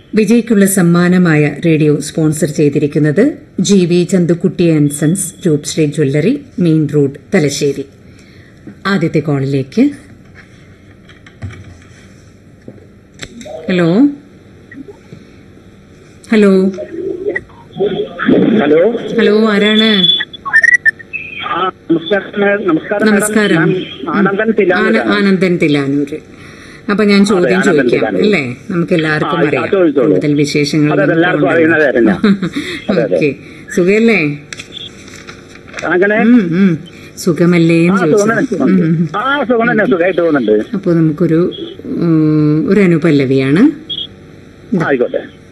വിജയ്ക്കുള്ള സമ്മാനമായ radio sponsor ചെയ്തിരിക്കുന്നത് G V Chandukutty and sons Roopshree jewellery main road Thalassery ആദ്യത്തെ കോളിലേക്ക് ഹലോ ഹലോ ഹലോ ഹലോ ആരാണ് ആ നമസ്കാരം മേ- നമസ്കാരം മാഡം. നമസ്കാരം ഞാൻ ആനന്ദൻ ആന- തിലാനൂരാണ്. ആനന്ദൻ തിലാനൂര് അപ്പൊ ഞാൻ ചോദ്യം ആനന്ദൻ ചോദിക്കാം തിലാനൂര്. അല്ലേ നമുക്ക് എല്ലാവർക്കും ആ, അറിയാം ചോദിച്ചോളൂ. കൂടുതൽ വിശേഷങ്ങൾ അതെ, നമുക്ക് എല്ലാവർക്കും ഉണ്ടല്ലോ. അറിയുന്ന കാര്യം തന്നെ. അതെ, അതെ. ഓക്കെ സുഖല്ലേ അങ്ങനെ ഉം, ഉം. സുഖമല്ലേ ആ എന്ന് സുഖം തന്നെ ചോദിച്ചു സുഖം. ആ സുഖം തന്നെ സുഖമായിട്ട് പോകുന്നുണ്ട് അപ്പോൾ നമുക്കൊരു ഉം, ഒരു അനുപല്ലവിയാണ് ആയിക്കോട്ടെ